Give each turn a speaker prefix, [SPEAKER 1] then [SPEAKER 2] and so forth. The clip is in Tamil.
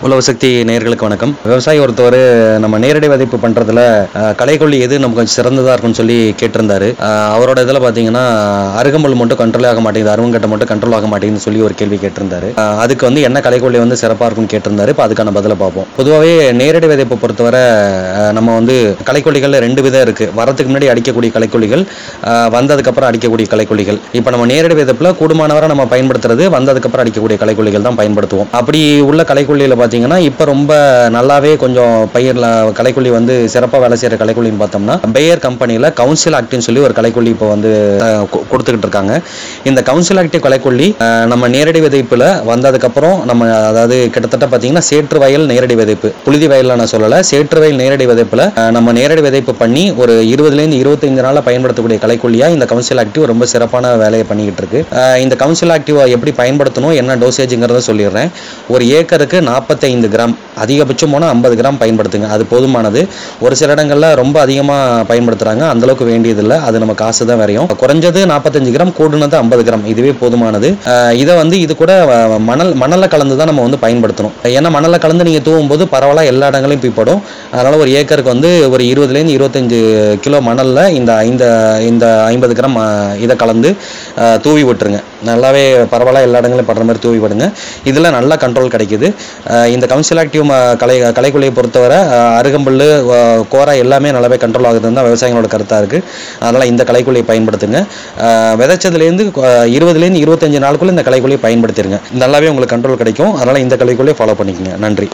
[SPEAKER 1] உழவு சக்தி நேயர்களுக்கு வணக்கம் விவசாயி ஒருத்தவர் நம்ம நேரடி விதைப்பு பண்ணுறதுல களைக்கொல்லி எது நமக்கு கொஞ்சம் சிறந்ததாக இருக்கும்னு சொல்லி கேட்டிருந்தாரு அஹ் அவரோட இதில் பார்த்தீங்கன்னா அருகம்புல் மட்டும் கண்ட்ரோல் ஆக மாட்டேங்குது அருவங்கட்டை மட்டும் கண்ட்ரோல் ஆக மாட்டேங்குதுன்னு சொல்லி ஒரு கேள்வி கேட்டிருந்தாரு அஹ் அதுக்கு வந்து என்ன களைக்கொல்லி வந்து சிறப்பாக இருக்கும்னு கேட்டிருந்தாரு இப்போ அதுக்கான பதிலை பார்ப்போம் பொதுவாகவே நேரடி விதைப்பை பொறுத்தவரை அஹ் நம்ம வந்து களைக்கொல்லிகளில் ரெண்டு விதம் இருக்குது வரதுக்கு முன்னாடி அடிக்கக்கூடிய களைக்கொல்லிகள் அஹ் வந்ததுக்கப்புறம் அடிக்கக்கூடிய களைக்கொல்லிகள் இப்போ நம்ம நேரடி விதைப்பில் கூடுமானவரை நம்ம பயன்படுத்துறது வந்ததுக்கப்புறம் அடிக்கக்கூடிய களைக்கொல்லிகள் தான் பயன்படுத்துவோம் அப்படி உள்ள களைக்கொல்லியில் பார்த்தீங்கன்னா இப்போ ரொம்ப நல்லாவே கொஞ்சம் பயிரில் களைக்கொல்லி வந்து சிறப்பாக வேலை செய்கிற களைக்கொல்லின்னு பார்த்தோம்னா பேயர் கம்பெனியில் கவுன்சில் ஆக்டின்னு சொல்லி ஒரு களைக்கொல்லி இப்போ வந்து அஹ், கொ- கொடுத்துக்கிட்டு இருக்காங்க இந்த கவுன்சில் ஆக்டிவ் களைக்கொல்லி அஹ், நம்ம நேரடி விதைப்பில் வந்ததுக்கப்புறம் நம்ம அதாவது கிட்டத்தட்ட பார்த்தீங்கன்னா சேற்று வயல் நேரடி விதைப்பு புழுதி வயலில் நான் சொல்லலை சேற்று வயல் நேரடி விதைப்பில் அஹ், நம்ம நேரடி விதைப்பு பண்ணி ஒரு இருபதுலேருந்து இருபத்தைந்து நாளில் பயன்படுத்தக்கூடிய களைக்கொல்லியாக இந்த கவுன்சில் ஆக்டிவ் ரொம்ப சிறப்பான வேலையை பண்ணிக்கிட்டு இருக்கு அஹ், இந்த கவுன்சில் ஆக்டிவ் எப்படி பயன்படுத்தணும் என்ன டோசேஜுங்கிறத சொல்லிடுறேன் ஒரு ஏக்கருக்கு நாற்பத்தைந்து கிராம் அதிகபட்சம் போனால் ஐம்பது கிராம் பயன்படுத்துங்க அது போதுமானது ஒரு சில இடங்களில் ரொம்ப அதிகமாக பயன்படுத்துகிறாங்க அந்தளவுக்கு வேண்டியதில்லை அது நம்ம காசு தான் வரையும் குறைஞ்சது நாற்பத்தஞ்சு கிராம் கூடுனது ஐம்பது கிராம் இதுவே போதுமானது அஹ் இதை வந்து இது கூட அஹ், மணல் மணலில் கலந்து தான் நம்ம வந்து பயன்படுத்தணும் ஏன்னா மணலில் கலந்து நீங்கள் தூவும் போது பரவலாக எல்லா இடங்களையும் போய் படும் அதனால் ஒரு ஏக்கருக்கு வந்து ஒரு இருபதுலேருந்து இருபத்தஞ்சு கிலோ மணலில் இந்த ஐந்து இந்த ஐம்பது கிராம் அஹ், இதை கலந்து அஹ், தூவி விட்டுருங்க நல்லாவே பரவலாக எல்லா இடங்களையும் படுற மாதிரி தூவி விடுங்க இதில் நல்ல கண்ட்ரோல் கிடைக்குது அஹ் இந்த கவுன்சில் ஆக்டிவ் ம- கலை கலைக்குள்ளையை பொறுத்தவரை அஹ், அருகம்புல் அஹ், கோரா எல்லாமே நல்லாவே கண்ட்ரோல் ஆகுதுன்னு தான் விவசாயிகளோட கருத்தாக இருக்குது அதனால் இந்த கலைக்குள்ளையை பயன்படுத்துங்க அஹ், விதைச்சதுலேருந்து அஹ், இருபதுலேருந்து இருபத்தஞ்சு நாளுக்குள்ள இந்த கலைக்குள்ளையை பயன்படுத்திடுங்க நல்லாவே உங்களுக்கு கண்ட்ரோல் கிடைக்கும் அதனால் இந்த கலைக்குள்ளையை ஃபாலோ பண்ணிக்கங்க நன்றி